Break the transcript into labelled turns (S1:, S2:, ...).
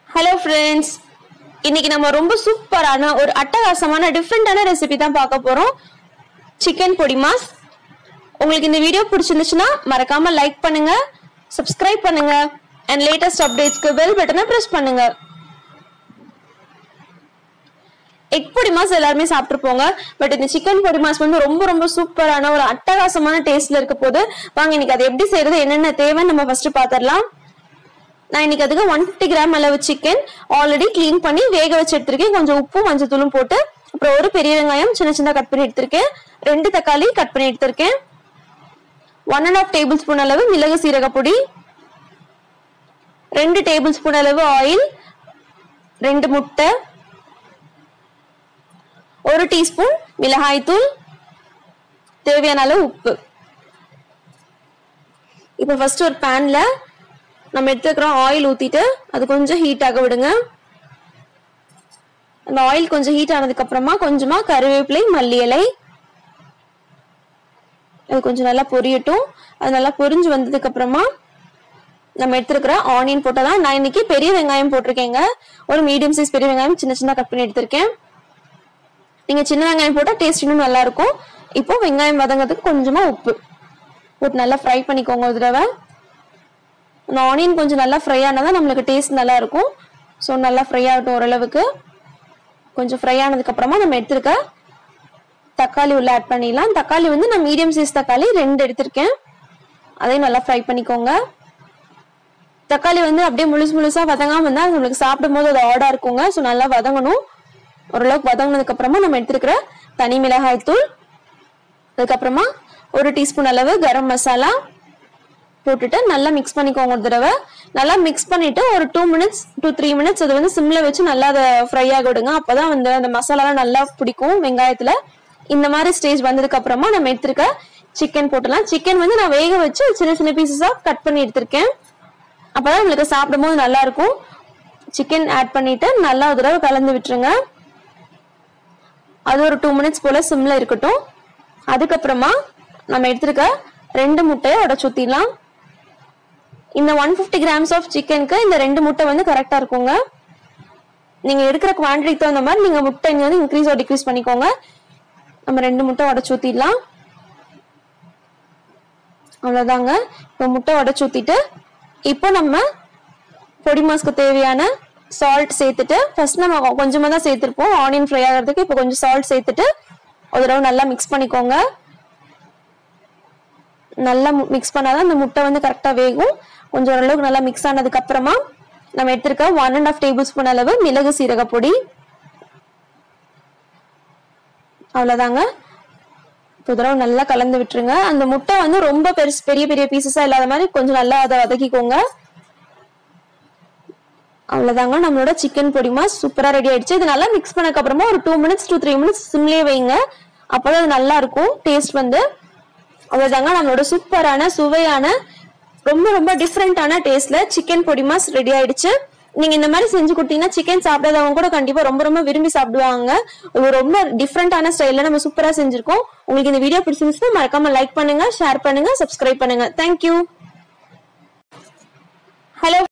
S1: hello friends இன்னைக்கு நம்ம ரொம்ப சூப்பரான ஒரு அட்டகாசமான டிஃப்ரெண்டான ரெசிபி தான் பார்க்க போறோம் சிக்கன் பொடி மாஸ் உங்களுக்கு இந்த வீடியோ பிடிச்சிருந்துச்சுன்னா மறக்காம லைக் பண்ணுங்க சப்ஸ்கிரைப் பண்ணுங்க அண்ட் லேட்டஸ்ட் அப்டேட்ஸ்க்கு பெல் பட்டனை பிரஸ் பண்ணுங்க எக் பொடி மாஸ் எல்லாருமே சாப்பிட்டுருப்போங்க பட் இந்த சிக்கன் பொடி மாஸ் வந்து ரொம்ப ரொம்ப சூப்பரான ஒரு அட்டகாசமான டேஸ்ட்ல இருக்க போது வாங்க இன்னைக்கு அதை எப்படி செய்யறது என்னென்ன தேவைன்னு நம்ம ஃபர்ஸ்ட் பாத்திரலாம் நான் இன்னைக்கு அதுக்கு ஒன் ஃபிஃப்டி கிராம் அளவு சிக்கன் ஆல்ரெடி க்ளீன் பண்ணி வேக வச்சு எடுத்திருக்கேன் கொஞ்சம் உப்பும் மஞ்சத்தூளும் போட்டு அப்புறம் ஒரு பெரிய வெங்காயம் சின்ன சின்ன கட் பண்ணி எடுத்திருக்கேன் ரெண்டு தக்காளி கட் பண்ணி எடுத்திருக்கேன் one and half tablespoon அளவு மிளகு சீரக பொடி ரெண்டு டேபிள் ஸ்பூன் அளவு ஆயில் ரெண்டு முட்டை ஒரு டீஸ்பூன் மிளகாய் தூள் தேவையான அளவு உப்பு இப்போ ஃபர்ஸ்ட் ஒரு பேன்ல நம்ம எடுத்துக்கிறோம் ஆயில் ஊத்திட்டு அது கொஞ்சம் ஹீட் ஆக விடுங்க அந்த ஆயில் கொஞ்சம் ஹீட் ஆனதுக்கு அப்புறமா கொஞ்சமா கருவேப்பிலை மல்லி இலை அது கொஞ்சம் நல்லா பொரியட்டும் அது நல்லா பொரிஞ்சு வந்ததுக்கு அப்புறமா நம்ம எடுத்துருக்கிற ஆனியன் போட்டதான் நான் இன்னைக்கு பெரிய வெங்காயம் போட்டிருக்கேங்க ஒரு மீடியம் சைஸ் பெரிய வெங்காயம் சின்ன சின்ன கட் பண்ணி எடுத்திருக்கேன் நீங்க சின்ன வெங்காயம் போட்டா டேஸ்ட் இன்னும் நல்லா இருக்கும் இப்போ வெங்காயம் வதங்கிறதுக்கு கொஞ்சமா உப்பு போட்டு நல்லா ஃப்ரை பண்ணிக்கோங்க ஒரு தடவை அந்த ஆனியன் கொஞ்சம் நல்லா ஃப்ரை ஆனதான் நம்மளுக்கு டேஸ்ட் நல்லா இருக்கும் ஸோ நல்லா ஃப்ரை ஆகட்டும் ஓரளவுக்கு கொஞ்சம் ஃப்ரை ஆனதுக்கு அப்புறமா நம்ம எடுத்திருக்க தக்காளி உள்ள ஆட் பண்ணிடலாம் தக்காளி வந்து நான் மீடியம் சைஸ் தக்காளி ரெண்டு எடுத்திருக்கேன் அதையும் நல்லா ஃப்ரை பண்ணிக்கோங்க தக்காளி வந்து அப்படியே முழுசு முழுசா வதங்காம இருந்தா அது நம்மளுக்கு சாப்பிடும் போது அது ஆடா இருக்குங்க ஸோ நல்லா வதங்கணும் ஓரளவுக்கு வதங்கினதுக்கு அப்புறமா நம்ம எடுத்திருக்கிற தனி மிளகாய் தூள் அதுக்கப்புறமா ஒரு டீஸ்பூன் அளவு கரம் மசாலா போட்டுட்டு நல்லா மிக்ஸ் பண்ணிக்கோங்க ஒரு தடவை நல்லா மிக்ஸ் பண்ணிட்டு ஒரு two minutes two three minutes அது வந்து சிம்ல வச்சு நல்லா அதை ஃப்ரை ஆக விடுங்க அப்பதான் வந்து அந்த மசாலாலாம் நல்லா பிடிக்கும் வெங்காயத்துல இந்த மாதிரி ஸ்டேஜ் வந்ததுக்கு அப்புறமா நம்ம எடுத்திருக்க சிக்கன் போட்டுலாம் சிக்கன் வந்து நான் வேக வச்சு சின்ன சின்ன பீசஸா கட் பண்ணி எடுத்திருக்கேன் அப்பதான் உங்களுக்கு சாப்பிடும் போது நல்லா இருக்கும் சிக்கன் ஆட் பண்ணிட்டு நல்லா ஒரு தடவை கலந்து விட்டுருங்க அது ஒரு டூ மினிட்ஸ் போல சிம்ல இருக்கட்டும் அதுக்கப்புறமா நம்ம எடுத்திருக்க ரெண்டு முட்டையை உடச்சு ஊத்திடலாம் இந்த ஒன் ஃபிஃப்டி கிராம்ஸ் ஆஃப் சிக்கனுக்கு இந்த ரெண்டு முட்டை வந்து கரெக்டா இருக்குங்க நீங்க எடுக்கிற குவான்டிட்டிக்கு தகுந்த மாதிரி நீங்க முட்டை இங்க வந்து இன்க்ரீஸ் ஆர் டிக்ரீஸ் பண்ணிக்கோங்க நம்ம ரெண்டு முட்டை உடச்சு ஊத்திடலாம் அவ்வளவுதாங்க இப்போ முட்டை உடச்சு ஊத்திட்டு இப்போ நம்ம பொடி மாஸ்க்கு தேவையான சால்ட் சேர்த்துட்டு ஃபர்ஸ்ட் நம்ம கொஞ்சமா தான் சேர்த்திருப்போம் ஆனியன் ஃப்ரை ஆகிறதுக்கு இப்போ கொஞ்சம் சால்ட் சேர்த்துட்டு ஒரு தடவை நல்லா மிக்ஸ் பண்ணிக்கோங்க நல்லா மிக்ஸ் பண்ணாதான் அந்த முட்டை வந்து கரெக்டாக வேகும் கொஞ்சம் ஓரளவுக்கு நல்லா மிக்ஸ் ஆனதுக்கு அப்புறமா நம்ம எடுத்திருக்க one and half tablespoon அளவு மிளகு சீரக பொடி அவ்வளோதாங்க இப்போ தடவை நல்லா கலந்து விட்டுருங்க அந்த முட்டை வந்து ரொம்ப பெருசு பெரிய பெரிய பீசஸா இல்லாத மாதிரி கொஞ்சம் நல்லா அதை வதக்கிக்கோங்க அவ்வளவுதாங்க நம்மளோட சிக்கன் பொடி மாஸ் சூப்பரா ரெடி ஆயிடுச்சு இது நல்லா மிக்ஸ் பண்ணதுக்கு அப்புறமா ஒரு two minutes two three minutes சிம்லேயே வைங்க அப்பதான் அது நல்லா இருக்கும் டேஸ்ட் வந்து அவ்வளவுதாங்க நம்மளோட சூப்பரான சுவையான ரொம்ப ரொம்ப டிஃப்ரெண்டான டேஸ்ட்ல சிக்கன் பொடி மாஸ் ரெடி ஆயிடுச்சு நீங்க இந்த மாதிரி செஞ்சு கொடுத்தீங்கன்னா சிக்கன் சாப்பிடாதவங்க கூட கண்டிப்பா ரொம்ப ரொம்ப விரும்பி சாப்பிடுவாங்க இது ரொம்ப டிஃப்ரெண்டான ஸ்டைல்ல நம்ம சூப்பரா செஞ்சிருக்கோம் உங்களுக்கு இந்த வீடியோ பிடிச்சிருந்துச்சுன்னா மறக்காம லைக் பண்ணுங்க ஷேர் பண்ணுங்க சப்ஸ்கிரைப் பண்ணுங்க தேங்க்யூ ஹலோ